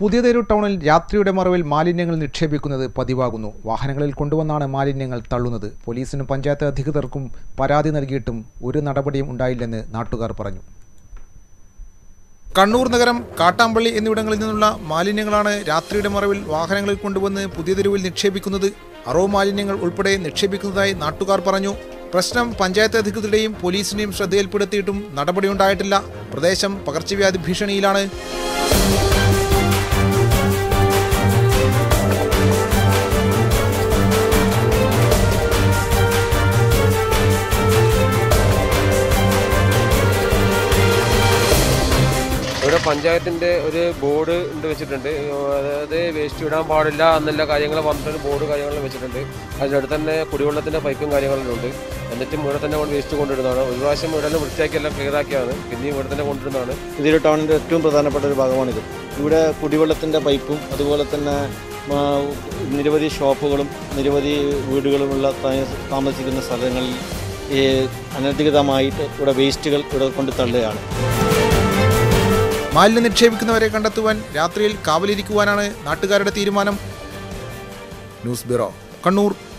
പുതിയതെരു ടൗണിൽ രാത്രിയുടെ മറവിൽ മാലിന്യങ്ങൾ നിക്ഷേപിക്കുന്നത് പതിവാകുന്നു വാഹനങ്ങളിൽ കൊണ്ടുവന്നാണ് മാലിന്യങ്ങൾ തള്ളുന്നത് പോലീസിനും പഞ്ചായത്ത് അധികൃതർക്കും പരാതി നൽകിയിട്ടും ഒരു നടപടിയും ഉണ്ടായില്ലെന്ന് നാട്ടുകാർ പറഞ്ഞു കണ്ണൂർ നഗരം കാട്ടാമ്പള്ളി എന്നിവിടങ്ങളിൽ നിന്നുള്ള മാലിന്യങ്ങളാണ് രാത്രിയുടെ മറവിൽ വാഹനങ്ങളിൽ കൊണ്ടുവന്ന് പുതിയ തെരുവിൽ നിക്ഷേപിക്കുന്നത് അറോ മാലിന്യങ്ങൾ ഉൾപ്പെടെ നിക്ഷേപിക്കുന്നതായി നാട്ടുകാർ പറഞ്ഞു പ്രശ്നം പഞ്ചായത്ത് അധികൃതരുടെയും പോലീസിന്റെയും ശ്രദ്ധയിൽപ്പെടുത്തിയിട്ടും നടപടിയുണ്ടായിട്ടില്ല പ്രദേശം പകർച്ചവ്യാധി ഭീഷണിയിലാണ് ഇവിടെ പഞ്ചായത്തിന്റെ ഒരു ബോർഡ് ഉണ്ട് വെച്ചിട്ടുണ്ട് അതായത് വേസ്റ്റ് ഇടാൻ പാടില്ല എന്നുള്ള കാര്യങ്ങൾ പറഞ്ഞിട്ട് ബോർഡ് കാര്യങ്ങൾ വെച്ചിട്ടുണ്ട് അതിനടുത്ത് തന്നെ കുടിവെള്ളത്തിന്റെ പൈപ്പും കാര്യങ്ങളും ഉണ്ട് എന്നിട്ടും ഇവിടെ തന്നെ കൊണ്ട് വേസ്റ്റ് കൊണ്ടിടുന്നതാണ് ഒരു പ്രാവശ്യം ഇവിടെ തന്നെ വൃത്തിയാക്കി എല്ലാം ക്ലിയർ ആക്കിയാണ് പിന്നെയും ഇവിടെ തന്നെ കൊണ്ടിടുന്നതാണ് പുതിയൊരു ടൗണിൻ്റെ ഏറ്റവും പ്രധാനപ്പെട്ട ഒരു ഭാഗമാണിത് ഇവിടെ കുടിവെള്ളത്തിൻ്റെ പൈപ്പും അതുപോലെ തന്നെ ആ, നിരവധി ഷോപ്പുകളും നിരവധി വീടുകളുമുള്ള താ- താമസിക്കുന്ന സ്ഥലങ്ങളിൽ ഈ അനധികൃതമായിട്ട് ഇവിടെ വേസ്റ്റുകൾ ഇവിടെ കൊണ്ട് തള്ളുകയാണ് മാലിന്യം നിക്ഷേപിക്കുന്നവരെ കണ്ടെത്തുവാൻ രാത്രിയിൽ കാവലിരിക്കുവാനാണ് നാട്ടുകാരുടെ തീരുമാനം ന്യൂസ് ബ്യൂറോ കണ്ണൂർ